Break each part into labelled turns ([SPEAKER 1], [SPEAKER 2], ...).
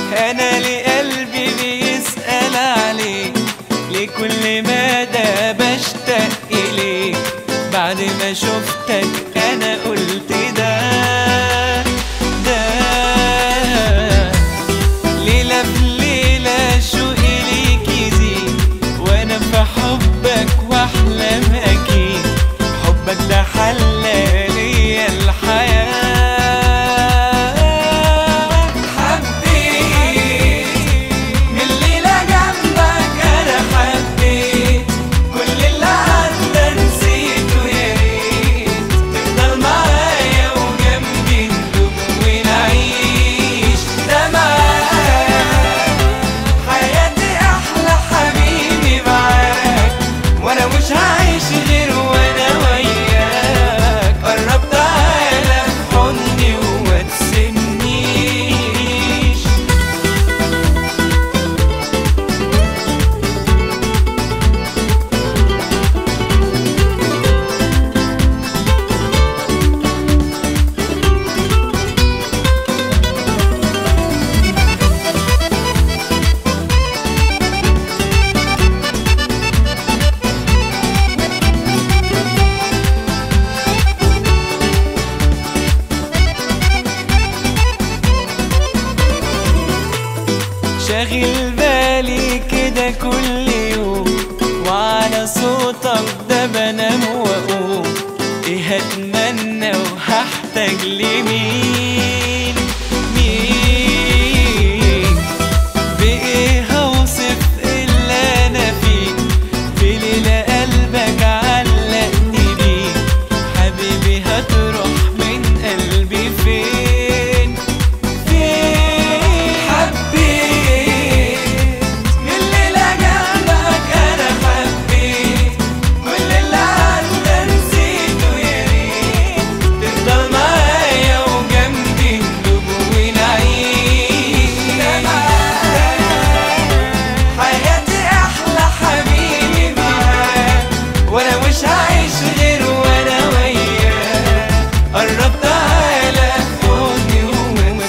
[SPEAKER 1] انا لقلبي بيسأل عليك لكل مدى بشتاق اليك بعد ما شفتك انا قلت ده ده ليلة بليلة شوقي ليك يزيد وانا في حبك واحلم اكيد حبك ده حلى ليا الحياة حبيت من الليلة جنبك انا حبيت كل اللي عدى نسيته يا ريت تفضل معايا وجنبي ندوب ونعيش ده معاك حياتي احلى حبيبي معاك وانا مش هعيش غير وانا وياك قرب تعالى في حضني وما تسيبنيش شاغل بالي كده كل يوم وعلى صوتك ده بنام واقوم ايه هتمنى وهحتاج لمين مين بايه هوصف اللي انا فيه في ليلة قلبك علقني بيه حبيبي هتروح من قلبي فين فين حبيت من الليلة جنبك أنا حبيت كل اللي عدى نسيته يا ريت تفضل معايا وجنبي ندوب ونعيش حياتي أحلى حبيبي معاك وأنا مش هعيش غير وأنا وياك قرب تعالى خدني وما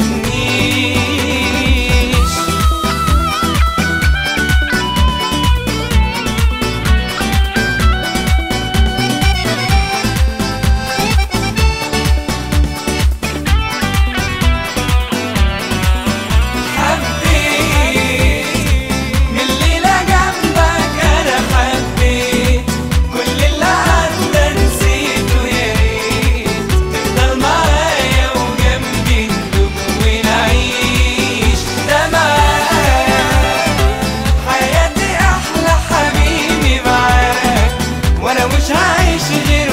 [SPEAKER 1] تسيبنيش حبيت من الليلة جنبك أنا حبيت كل اللي عدى نسيته يا ريت تفضل معايا وجنبي ندوب ونعيش ده معاك حياتي أحلى حبيبي معاك وأنا مش هعيش غير